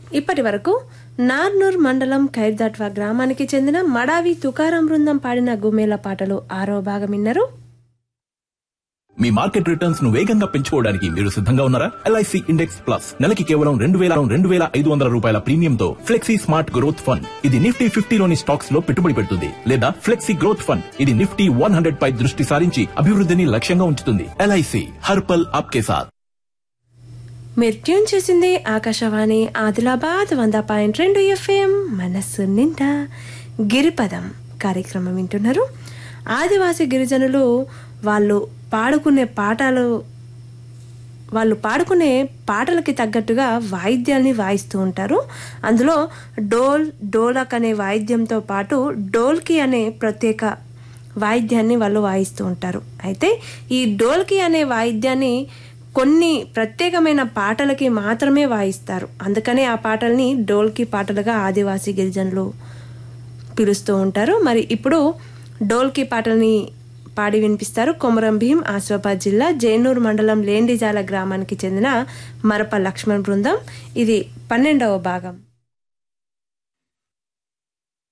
ఇప్పటి వరకు నార్నూర్ మండలం ఖైర్దాట్వా గ్రామానికి చెందిన మడావి తుకారం బృందం పాడిన గుమేల పాటలు ఆరో భాగం విన్నారు మీ మార్కెట్ రిటర్న్స్ ను వేగంగా పెంచుకోవడానికి మీరు సిద్ధంగా ఉన్నారా ఎల్ఐసి ఇండెక్స్ ప్లస్ నెలకి కేవలం రెండు వేల రెండు వేల ఐదు వందల రూపాయల ప్రీమియంతో ఫ్లెక్సీ స్మార్ట్ గ్రోత్ ఫండ్ ఇది నిఫ్టీ ఫిఫ్టీలోని స్టాక్స్ లో పెట్టుబడి పెడుతుంది లేదా ఫ్లెక్సీ గ్రోత్ ఫండ్ ఇది నిఫ్టీ వన్ హండ్రెడ్ పై దృష్టి సారించి అభివృద్ధిని లక్ష్యంగా ఉంచుతుంది ఎల్ఐసి హర్పల్ ఆప్కే సాత్ మీరు ట్యూన్ చేసింది ఆకాశవాణి ఆదిలాబాద్ వంద పాయింట్ రెండు ఎఫ్ఎం మనస్సు నిండా గిరిపదం కార్యక్రమం వింటున్నారు ఆదివాసి గిరిజనులు వాళ్ళు పాడుకునే పాటలు వాళ్ళు పాడుకునే పాటలకి తగ్గట్టుగా వాయిద్యాల్ని వాయిస్తూ ఉంటారు అందులో డోల్ డోలక్ అనే వాయిద్యంతో పాటు డోల్కి అనే ప్రత్యేక వాయిద్యాన్ని వాళ్ళు వాయిస్తూ ఉంటారు అయితే ఈ డోల్కి అనే వాయిద్యాన్ని కొన్ని ప్రత్యేకమైన పాటలకి మాత్రమే వాయిస్తారు అందుకనే ఆ పాటల్ని డోల్కి పాటలుగా ఆదివాసీ గిరిజనులు పిలుస్తూ ఉంటారు మరి ఇప్పుడు డోల్కి పాటల్ని పాడి వినిపిస్తారు కొమరం భీం ఆసిఫాబాద్ జిల్లా జైనూర్ మండలం లేండిజాల గ్రామానికి చెందిన మరప లక్ష్మణ్ బృందం ఇది పన్నెండవ భాగం